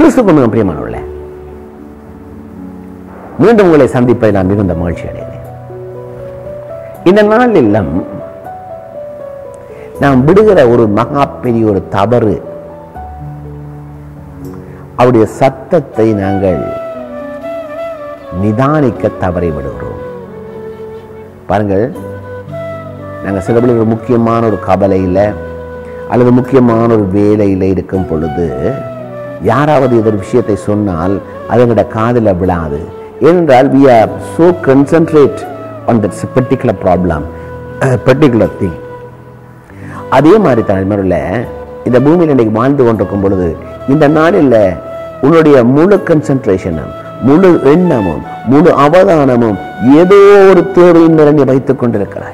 கிறிஸ்து கொண்டு பிரியமானவர்களே மீண்டும் உங்களை சந்திப்பதை நான் மிகுந்த மகிழ்ச்சி அடைகிறேன் இந்த நாளில் நாம் விடுகிற ஒரு மகா பெரிய ஒரு தவறு அவருடைய சத்தத்தை நாங்கள் நிதானிக்க தவறி விடுகிறோம் பாருங்கள் நாங்கள் சில வேளை ஒரு முக்கியமான ஒரு கவலையில் அல்லது முக்கியமான ஒரு வேலையில் இருக்கும் பொழுது யாராவது இது ஒரு விஷயத்தை சொன்னால் அது எங்களோட காதில் விழாது ஏனென்றால் we are so concentrate on that particular problem particular thing அதே மாதிரி தலைமுறையில் இந்த பூமியில் இன்னைக்கு வாழ்ந்து கொண்டிருக்கும் பொழுது இந்த நாளில் உன்னுடைய முழு கன்சன்ட்ரேஷனும் முழு எண்ணமும் முழு அவதானமும் ஏதோ ஒரு தேவையின் மேல நீ வைத்துக் கொண்டிருக்கிறாய்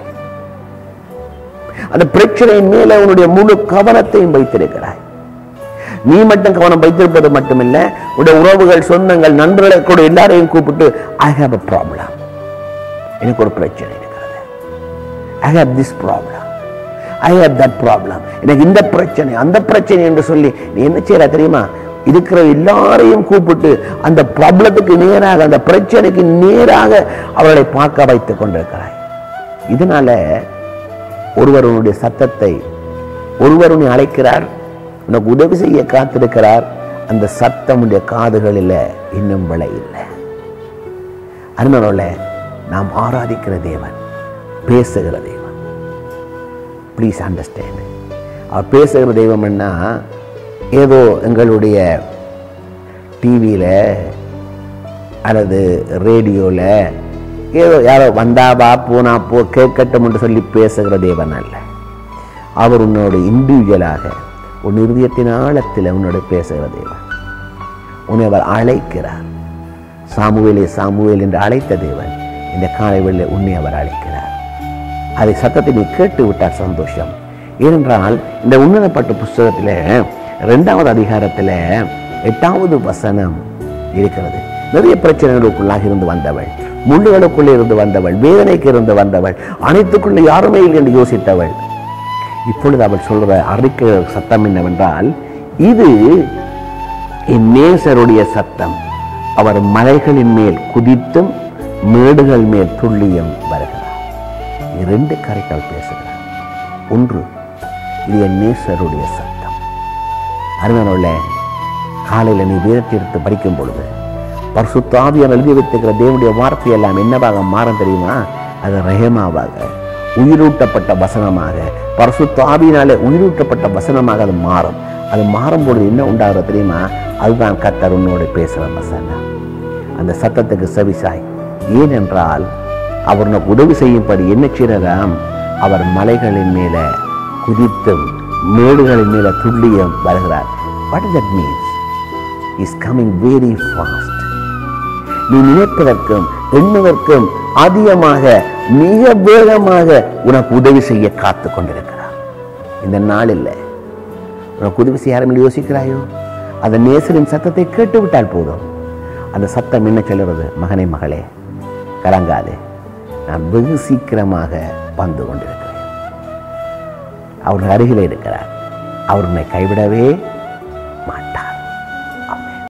அந்த பிரச்சனையின் மேல உன்னுடைய முழு கவனத்தையும் வைத்திருக்கிறாய் நீ மட்டும் கவனம் வைத்திருப்பது மட்டுமில்ல உடைய உறவுகள் சொந்தங்கள் நண்பர்களை கூட எல்லாரையும் கூப்பிட்டு ஐ ஹாவ் அ ப்ராப்ளம் எனக்கு ஒரு பிரச்சனை இருக்கிறது I have this problem I have that problem எனக்கு இந்த பிரச்சனை அந்த பிரச்சனை என்று சொல்லி நீ என்ன செய்யற தெரியுமா இருக்கிற எல்லாரையும் கூப்பிட்டு அந்த ப்ராப்ளத்துக்கு நேராக அந்த பிரச்சனைக்கு நேராக அவர்களை பார்க்க வைத்துக் கொண்டிருக்கிறாய் இதனால ஒருவர் உன்னுடைய சத்தத்தை ஒருவர் உன்னை அழைக்கிறார் உனக்கு உதவி செய்ய காத்திருக்கிறார் அந்த சத்தம் உடைய காதுகளில் இன்னும் விலை இல்லை அருமனோல நாம் ஆராதிக்கிற தேவன் பேசுகிற தேவன் ப்ளீஸ் அண்டர்ஸ்டாண்ட் அவர் பேசுகிற தெய்வம்னா ஏதோ எங்களுடைய டிவியில் அல்லது ரேடியோவில் ஏதோ யாரோ வந்தா வா போனா போ கேட்கட்டும் சொல்லி பேசுகிற தேவன் அல்ல அவர் உன்னோட இண்டிவிஜுவலாக உன் இருதயத்தின் ஆழத்தில் உன்னோட பேசுகிற தேவன் உன்னை அவர் அழைக்கிறார் சாமுவேலே சாமுவேல் என்று அழைத்த தேவன் இந்த காலை வேளையில் உன்னை அவர் அழைக்கிறார் அதை சத்தத்தை நீ கேட்டு விட்டால் சந்தோஷம் ஏனென்றால் இந்த உன்னதப்பட்ட புஸ்தகத்தில் ரெண்டாவது அதிகாரத்தில் எட்டாவது வசனம் இருக்கிறது நிறைய பிரச்சனைகளுக்குள்ளாக இருந்து வந்தவள் முள்ளுகளுக்குள்ளே இருந்து வந்தவள் வேதனைக்கு இருந்து வந்தவள் அனைத்துக்குள்ளே யாருமே இல்லை என்று யோசித்தவள் இப்பொழுது அவள் சொல்ற அறிக்கை சத்தம் என்னவென்றால் இது என் நேசருடைய சத்தம் அவர் மலைகளின் மேல் குதித்தும் மேடுகள் மேல் துள்ளியும் வருகிறார் இரண்டு கரைக்கால் பேசுகிறார் ஒன்று இது என் நேசருடைய சத்தம் அருமையானவர்கள காலையில் நீ வேதத்தை எடுத்து படிக்கும் பொழுது பரிசுத்தாவியார் எழுதி வைத்திருக்கிற தேவனுடைய வார்த்தை எல்லாம் என்னவாக மாறும் தெரியுமா அது ரஹேமாவாக உயிரூட்டப்பட்ட வசனமாக பரிசுத்தாவியினாலே உயிரூட்டப்பட்ட வசனமாக அது மாறும் அது மாறும் பொழுது என்ன உண்டாகிறது தெரியுமா அதுதான் கத்தர் உன்னோடு பேசுகிற வசனம் அந்த சத்தத்துக்கு செவிசாய் ஏனென்றால் அவர் உனக்கு உதவி செய்யும்படி என்ன செய்யறாம் அவர் மலைகளின் மேல குதித்தும் மேடுகளின் மேல துள்ளியும் வருகிறார் what is that means is coming very fast நீ நினைப்பதற்கும் எண்ணுவதற்கும் அதிகமாக மிக வேகமாக உனக்கு உதவி செய்ய காத்து கொண்டிருக்கிறார் இந்த நாளில் உனக்கு உதவி செய்ய யாரும் யோசிக்கிறாயோ அந்த நேசரின் சத்தத்தை கேட்டு விட்டால் போதும் அந்த சத்தம் என்ன சொல்லுறது மகனே மகளே கலங்காதே நான் வெகு சீக்கிரமாக வந்து கொண்டிருக்கிறேன் அவர் அருகில் இருக்கிறார் அவர் உன்னை கைவிடவே